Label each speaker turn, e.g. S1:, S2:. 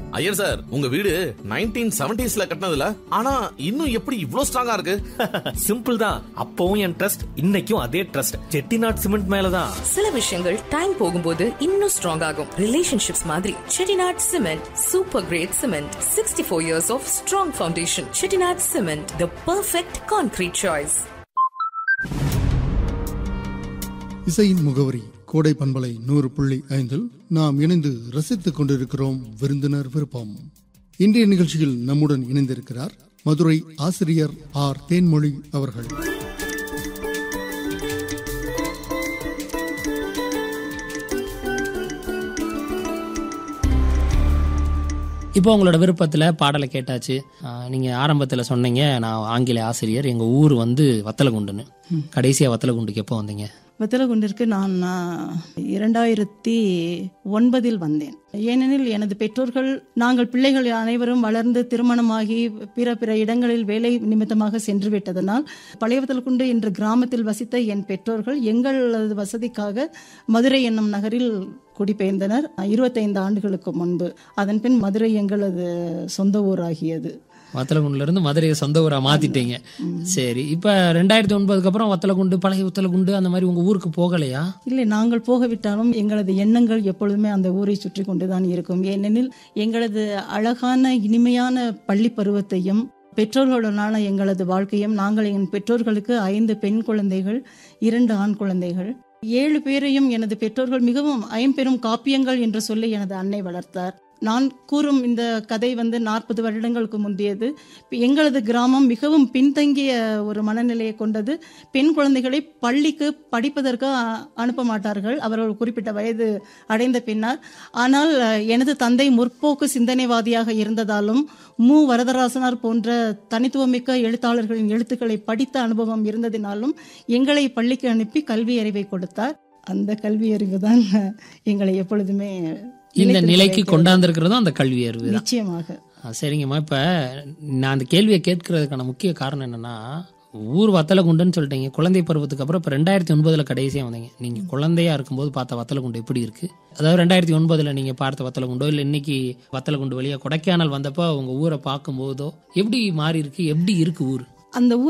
S1: Iyer sir உங்க வீடு nineteen செவன்டிஸ்ல கட்டினதுல ஆனா இன்னும் எப்படி இவ்ளோ ஸ்ட்ராங்கா இருக்கு
S2: சிம்பிள் தான் அப்பவும் என் ட்ரஸ்ட் இன்னைக்கும் அதே ட்ரஸ்ட் செட்டிநாட் சிமெண்ட் மேலதான்
S3: சில விஷயங்கள் டைம் போகும்போது இன்னும் ஸ்ட்ராங் ஆகும் ரிலேஷன்ஷிப்ஸ் மாதிரி Chettinad cement super great cement sixty four years of strong foundation Chettinad cement the perfect concrete choice
S4: இசையின் முகவரி கோடை பண்பலை நூறு புள்ளி ஐந்தில் நாம் இணைந்து ரசித்துக் கொண்டிருக்கிறோம் விருந்தினர் விருப்பம் இன்றைய நிகழ்ச்சியில் நம்முடன் இணைந்திருக்கிறார் மதுரை ஆசிரியர் ஆர் தேன்மொழி அவர்கள்
S5: இப்போ உங்களோட விருப்பத்தில் பாடலை கேட்டாச்சு ஆஹ் நீங்க ஆரம்பத்தில் சொன்னீங்க நான் ஆங்கில ஆசிரியர் எங்க ஊர் வந்து வத்தலகுண்டுன்னு கடைசியா வத்தலகுண்டுக்கு எப்போ வந்தீங்க
S6: வத்தலகுண்டிற்கு நான் ஆ, இரண்டாயிரத்தி ஒன்பதில் வந்தேன் ஏனெனில் எனது பெற்றோர்கள் நாங்கள் பிள்ளைகள் அனைவரும் வளர்ந்து திருமணமாகி பிற பிற இடங்களில் வேலை நிமித்தமாக சென்று விட்டதனால் பழைய வத்தலகுண்டு என்ற கிராமத்தில் வசித்த என் பெற்றோர்கள் எங்களது வசதிக்காக மதுரை என்னும் நகரில் குடிபெயர்ந்தனர் இருபத்தைந்து ஆண்டுகளுக்கு முன்பு அதன் பின் மதுரை எங்களது சொந்த ஊராகியது
S5: வத்தலகுண்டுல இருந்து மதுரையை சொந்த ஊரா மாத்திட்டீங்க சரி இப்ப ரெண்டாயிரத்தி ஒன்பதுக்கு அப்புறம் வத்தலகுண்டு பழைய வத்தலகுண்டு அந்த மாதிரி உங்க ஊருக்கு போகலையா
S6: இல்லை நாங்கள் போகவிட்டாலும் எங்களது எண்ணங்கள் எப்பொழுதுமே அந்த ஊரை சுற்றி கொண்டுதான் இருக்கும் ஏனெனில் எங்களது அழகான இனிமையான பள்ளி பருவத்தையும் பெற்றோர்களுடனான எங்களது வாழ்க்கையும் நாங்கள் என் பெற்றோர்களுக்கு ஐந்து பெண் குழந்தைகள் இரண்டு ஆண் குழந்தைகள் ஏழு பேரையும் எனது பெற்றோர்கள் மிகவும் ஐம்பெரும் காப்பியங்கள் என்று சொல்லி எனது அன்னை வளர்த்தார் நான் கூறும் இந்த கதை வந்து நாற்பது வருடங்களுக்கு முந்தையது எங்களது கிராமம் மிகவும் பின்தங்கிய ஒரு மனநிலையை கொண்டது பெண் குழந்தைகளை பள்ளிக்கு படிப்பதற்கு அ- அனுப்ப மாட்டார்கள் அவர்கள் குறிப்பிட்ட வயது அடைந்த பின்னர் ஆனால் அஹ், எனது தந்தை முற்போக்கு சிந்தனைவாதியாக இருந்ததாலும் மு வரதராசனார் போன்ற தனித்துவமிக்க எழுத்தாளர்களின் எழுத்துக்களை படித்த அனுபவம் இருந்ததினாலும் எங்களை பள்ளிக்கு அனுப்பி கல்வி அறிவை கொடுத்தார் அந்த கல்வி அறிவு தான் எங்களை எப்பொழுதுமே
S5: இந்த
S6: நிலைத்திருக்க
S5: நிலைக்கு
S6: வைக்கிறது.
S5: கொண்டாந்துருக்கிறதும் அந்த கல்வி அறிவு தான்
S6: நிச்சயமாக
S5: ஆ, சரிங்கம்மா இப்ப நான் அந்த கேள்வியை கேட்கறதுக்கான முக்கிய காரணம் என்னன்னா ஊர் வத்தலகுண்டுன்னு சொல்லிட்டீங்க குழந்தை பருவத்துக்கு அப்புறம் இப்போ ரெண்டாயிரத்தி ஒன்பதுல கடைசியா வந்தீங்க நீங்க குழந்தையா இருக்கும்போது பார்த்த வத்தலகுண்டு எப்படி இருக்கு அதாவது ரெண்டாயிரத்தி ஒன்பதுல நீங்க பார்த்த வத்தலகுண்டோ இல்ல இன்னைக்கு வத்தலகுண்டு வழியா கொடைக்கானல் வந்தப்போ உங்க ஊரை பார்க்கும்போதோ எப்படி மாறி இருக்கு எப்படி இருக்கு ஊர்
S6: அந்த ஊர்